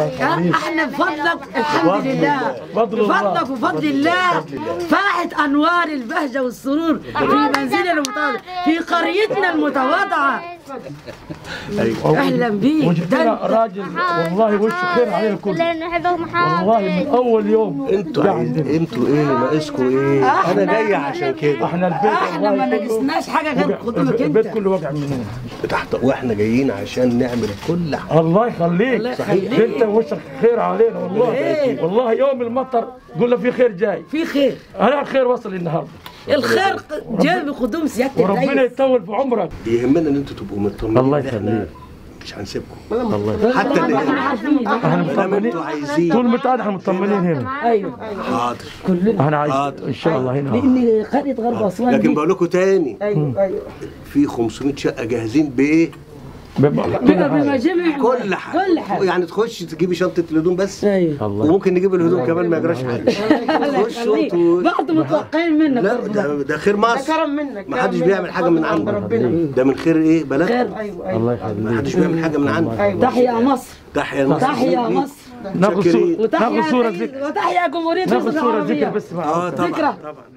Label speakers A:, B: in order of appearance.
A: احنا بفضلك الحمد لله
B: بفضل الله.
A: بفضلك وفضل الله فاحت انوار البهجه والسرور في منزلنا المتواضع في قريتنا المتواضعه اهلا بيك
B: وجبت لنا راجل والله وشه خير علينا الكل
C: كلنا نحبك محمد
B: والله من اول يوم
D: انتوا
B: ده
D: عايز
B: عندنا
D: انتوا ايه ناقصكم ايه انا جاي عشان كده
B: احنا البيت
A: احنا ما
B: والله كله
A: ناقصناش حاجه غير
B: وجع-
A: قدومك
B: البيت
A: انت
B: كله وجع مننا
D: تحت واحنا جايين عشان نعمل كل حاجه
B: الله يخليك
A: الله يخليك.
B: انت وشك خير علينا والله
A: خير.
B: والله يوم المطر قلنا في خير جاي
A: في خير
B: انا الخير وصل النهارده
A: الخير جاي بقدوم سياده
B: وربنا
A: الرئيس
B: يطول في عمرك
D: يهمنا ان انتوا تبقوا مطمنين
B: الله
D: إن إحنا
B: يخليك.
D: مش هنسيبكم
B: الله
D: حتى اللي
A: احنا عارفين
B: احنا
D: ما دام
B: مطمنين
D: انتوا عايزين
B: طول ما احنا مطمنين هنا
A: ايوه
D: حاضر
A: كلنا
B: احنا عايز
D: حاضر.
B: ان شاء الله هنا
A: لان قريه غرب اسوان
D: لكن
A: دي
D: بقول لكم تاني
A: ايوه ايوه
D: في 500 شقه جاهزين بايه؟
B: بيبقى كل
A: بما
B: حاجة.
A: بمجامع
D: كل حاجه
A: كل حاجه
D: يعني تخش تجيبي شنطه الهدوم بس
A: ايوه
B: الله
D: وممكن نجيب الهدوم كمان ما يجراش حاجه
A: الله
D: خشوا
A: يخليك
D: انتوا
A: بعض متوقعين منك
D: لا
A: برضه.
D: ده, ده خير مصر
E: كرم منك
D: ما حدش بيعمل حاجه من عنده
E: ربنا
D: ده من خير ايه بلد
A: خير
E: ايوه ايوه
B: الله
D: ما
B: يخليك
D: حدش بيعمل حاجه من عنده
E: أيوة.
A: تحيا مصر
D: تحيا لمصر
A: تحيا مصر
B: ناخذ
D: شاكرين.
B: صورة ناخذ
A: وتحيا
B: صورة
A: الرئيس-
B: ذكر
A: وتحيا جمهوريه
B: ناخذ
A: مصر
B: صورة
A: العربيه
B: ذكر بس مع
D: اه طبعا
A: ذكرى.
D: طبعا